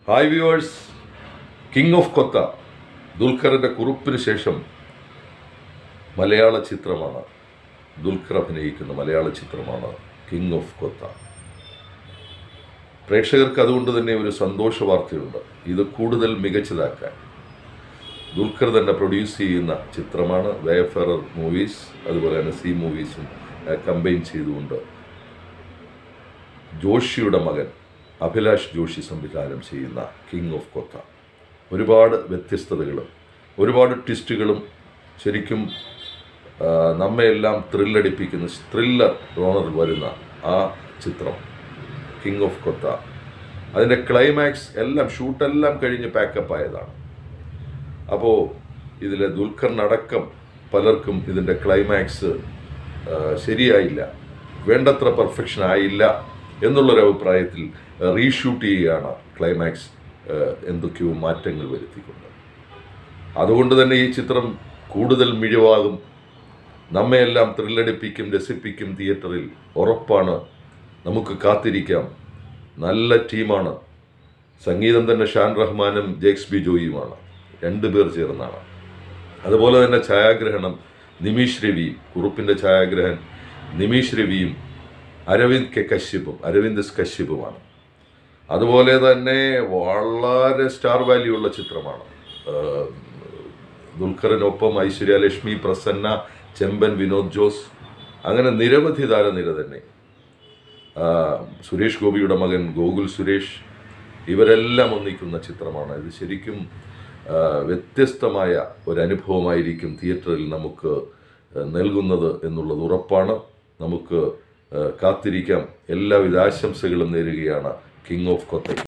hi viewers king of Kotha ദുൽഖറിൻ്റെ കുറിപ്പിന് ശേഷം മലയാള ചിത്രമാണ് ദുൽഖർ അഭിനയിക്കുന്ന മലയാള ചിത്രമാണ് കിങ് ഓഫ് കൊത്ത പ്രേക്ഷകർക്ക് അതുകൊണ്ട് തന്നെ ഒരു സന്തോഷ വാർത്തയുണ്ട് ഇത് കൂടുതൽ മികച്ചതാക്കാൻ ദുൽഖർ തന്നെ പ്രൊഡ്യൂസ് ചെയ്യുന്ന ചിത്രമാണ് വേഫറർ മൂവീസ് അതുപോലെ തന്നെ സി മൂവീസും കമ്പൈൻ ചെയ്തുകൊണ്ട് ജോഷിയുടെ മകൻ അഭിലാഷ് ജോഷി സംവിധാനം ചെയ്യുന്ന കിങ് ഓഫ് കൊത്ത ഒരുപാട് വ്യത്യസ്തതകളും ഒരുപാട് ട്വിസ്റ്റുകളും ശരിക്കും ആ, നമ്മയെല്ലാം ത്രില്ലടിപ്പിക്കുന്ന ത്രില്ലർ റോണറിൽ വരുന്ന ആ ചിത്രം കിങ് ഓഫ് കൊത്ത അതിൻ്റെ ക്ലൈമാക്സ് എല്ലാം ഷൂട്ടെല്ലാം കഴിഞ്ഞ് പാക്കപ്പ് ആയതാണ് അപ്പോൾ ഇതിലെ ദുൽഖറിനടക്കം പലർക്കും ഇതിൻ്റെ ക്ലൈമാക്സ് ആ, ശരിയായില്ല വേണ്ടത്ര പെർഫെക്ഷൻ ആയില്ല എന്നുള്ളൊരു അഭിപ്രായത്തിൽ റീഷൂട്ട് ചെയ്യുകയാണ് ക്ലൈമാക്സ് ആ, എന്തൊക്കെയോ മാറ്റങ്ങൾ വരുത്തിക്കൊണ്ട് അതുകൊണ്ട് തന്നെ ഈ ചിത്രം കൂടുതൽ മിഴിവാകും നമ്മയെല്ലാം ത്രില്ലടിപ്പിക്കും രസിപ്പിക്കും തിയേറ്ററിൽ ഉറപ്പാണ് നമുക്ക് കാത്തിരിക്കാം നല്ല ടീമാണ് സംഗീതം തന്നെ ഷാൻ റഹ്മാനും ജേക്സ് ബി ജോയിയുമാണ് രണ്ടുപേർ ചേർന്നാണ് അതുപോലെ തന്നെ ഛായാഗ്രഹണം നിമീഷ് രവിയും കുറുപ്പിൻ്റെ ഛായാഗ്രഹൻ നിമീഷ് രവിയും അരവിന്ദ് കെ കശ്യപും അരവിന്ദ് എസ് കശ്യപുമാണ് അതുപോലെ തന്നെ വളരെ സ്റ്റാർ വാല്യൂ ഉള്ള ചിത്രമാണ് ആഹ് ദുൽഖറിനൊപ്പം ഐശ്വര്യ ലക്ഷ്മി പ്രസന്ന ചെമ്പൻ വിനോദ് ജോസ് അങ്ങനെ നിരവധി താരനിര തന്നെ ആഹ് സുരേഷ് ഗോപിയുടെ മകൻ ഗോകുൽ സുരേഷ് ഇവരെല്ലാം ഒന്നിക്കുന്ന ചിത്രമാണ് ഇത് ശരിക്കും ആഹ് വ്യത്യസ്തമായ ഒരു അനുഭവമായിരിക്കും തിയേറ്ററിൽ നമുക്ക് ആഹ് നൽകുന്നത് എന്നുള്ളത് ഉറപ്പാണ് നമുക്ക് ആഹ് കാത്തിരിക്കാം എല്ലാവിധ ആശംസകളും നേരുകയാണ് കിങ് ഓഫ് കൊത്തയ്ക്ക്